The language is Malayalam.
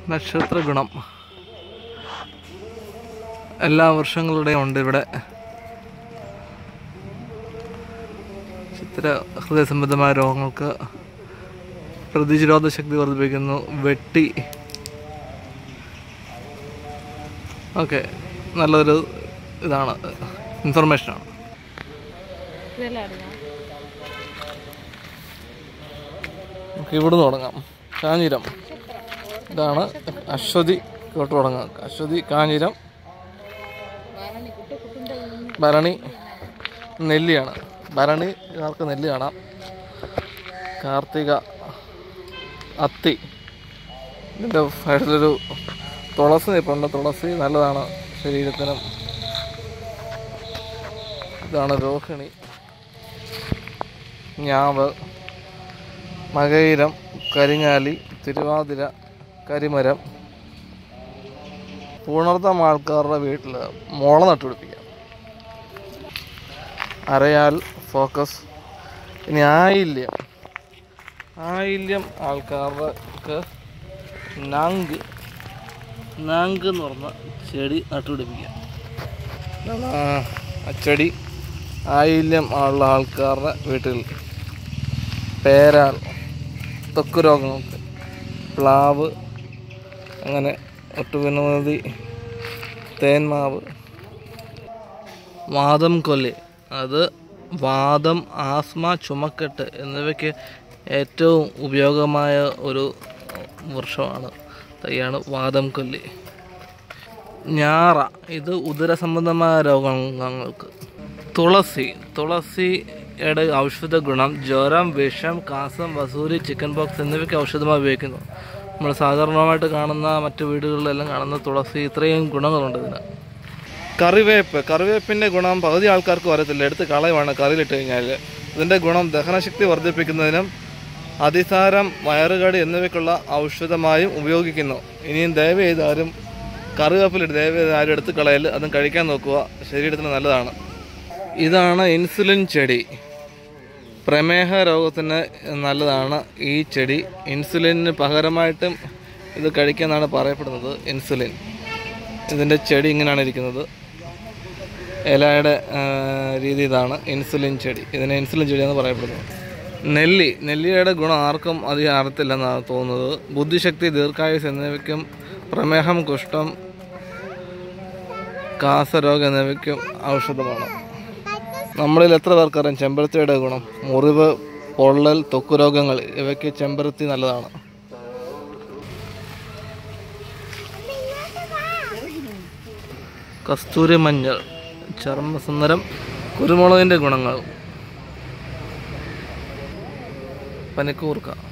നക്ഷത്ര ഗുണം എല്ലാ വർഷങ്ങളുടെയും ഉണ്ട് ഇവിടെ ചിത്ര ഹൃദയ സംബന്ധമായ രോഗങ്ങൾക്ക് പ്രതിരോധ ശക്തി വർദ്ധിപ്പിക്കുന്നു വെട്ടി ഓക്കെ നല്ലൊരു ഇതാണ് ഇൻഫർമേഷനാണ് ഇതെല്ലാം അറിയാം നമുക്ക് ഇവിടുന്ന് തുടങ്ങാം കാഞ്ഞിരം ഇതാണ് അശ്വതി തൊട്ട് തുടങ്ങാം അശ്വതി കാഞ്ഞിരം ഭരണി നെല്ലിയാണ് ഭരണിക്കാർക്ക് നെല്ല് കാണാം കാർത്തിക അത്തി ഇതിൻ്റെ സൈഡിലൊരു തുളസി നിൽപ്പുണ്ട് തുളസി നല്ലതാണ് ശരീരത്തിനും ഇതാണ് രോഹിണി ഞാവ് മകയിരം കരിങ്ങാലി തിരുവാതിര കരിമരം പുണർത്തം ആൾക്കാരുടെ വീട്ടിൽ മുള നട്ടുപിടിപ്പിക്കാം അരയാൽ ഫോക്കസ് ഇനി ആയില്യം ആയില്യം ആൾക്കാർക്ക് നാങ്ക് നാങ്ക് എന്ന് പറഞ്ഞ ചെടി നട്ടുപിടിപ്പിക്കാം ഇതാണ് ആ ചെടി ആയില്യം ഉള്ള ആൾക്കാരുടെ വീട്ടിൽ പേരാൽ ത്വക്ക് രോഗങ്ങൾക്ക് പ്ലാവ് അങ്ങനെ ഒട്ടുവിനോദി തേന്മാവ് വാദം കൊല്ലി അത് വാദം ആസ്മ ചുമക്കെട്ട് എന്നിവയ്ക്ക് ഏറ്റവും ഉപയോഗമായ ഒരു വൃക്ഷമാണ് തൈയാണ് വാദം കൊല്ലി ഞാറ ഇത് ഉദര സംബന്ധമായ രോഗങ്ങൾക്ക് തുളസി തുളസിയുടെ ഔഷധ ഗുണം ജ്വരം വിഷം കാസം വസൂരി ചിക്കൻ പോക്സ് എന്നിവയ്ക്ക് ഔഷധമായി ഉപയോഗിക്കുന്നു നമ്മൾ സാധാരണമായിട്ട് കാണുന്ന മറ്റു വീടുകളിലെല്ലാം കാണുന്ന തുളസി ഇത്രയും ഗുണങ്ങളുണ്ട് ഇതിന് കറിവേപ്പ് കറിവേപ്പിൻ്റെ ഗുണം പകുതി ആൾക്കാർക്ക് വരത്തില്ല എടുത്ത് കളയുവാണ് കറിയിലിട്ട് കഴിഞ്ഞാൽ ഇതിൻ്റെ ഗുണം ദഹനശക്തി വർദ്ധിപ്പിക്കുന്നതിനും അതിസാരം വയറുകടി എന്നിവയ്ക്കുള്ള ഔഷധമായും ഉപയോഗിക്കുന്നു ഇനിയും ദയവ് ചെയ്ത് ആരും കറിവേപ്പിലിട്ട് ദയവ് ചെയ്ത് ആരും എടുത്ത് കളയൽ അതും കഴിക്കാൻ നോക്കുക ശരീരത്തിന് നല്ലതാണ് ഇതാണ് ഇൻസുലിൻ ചെടി പ്രമേഹ രോഗത്തിന് നല്ലതാണ് ഈ ചെടി ഇൻസുലിന് പകരമായിട്ടും ഇത് കഴിക്കാന്നാണ് പറയപ്പെടുന്നത് ഇൻസുലിൻ ഇതിൻ്റെ ചെടി ഇങ്ങനെയാണ് ഇരിക്കുന്നത് ഇലയുടെ ആ, രീതി ഇതാണ് ഇൻസുലിൻ ചെടി ഇതിനെ ഇൻസുലിൻ ചെടിയെന്ന് പറയപ്പെടുന്നത് നെല്ലി നെല്ലിയുടെ ഗുണം ആർക്കും അധികം അറിയത്തില്ലെന്നാണ് തോന്നുന്നത് ബുദ്ധിശക്തി ദീർഘായുസ് എന്നിവയ്ക്കും പ്രമേഹം കുഷ്ഠം കാസരോഗം എന്നിവയ്ക്കും ഔഷധമാണ് നമ്മളിൽ എത്ര പേർക്കറിയാം ചെമ്പരത്തിയുടെ ഗുണം മുറിവ് പൊള്ളൽ ത്വക്ക് രോഗങ്ങൾ ഇവയ്ക്ക് ചെമ്പരത്തി നല്ലതാണ് കസ്തൂരി മഞ്ഞൾ ചർമ്മസുന്ദരം കുരുമുളകിൻ്റെ ഗുണങ്ങൾ പനിക്കൂർക്ക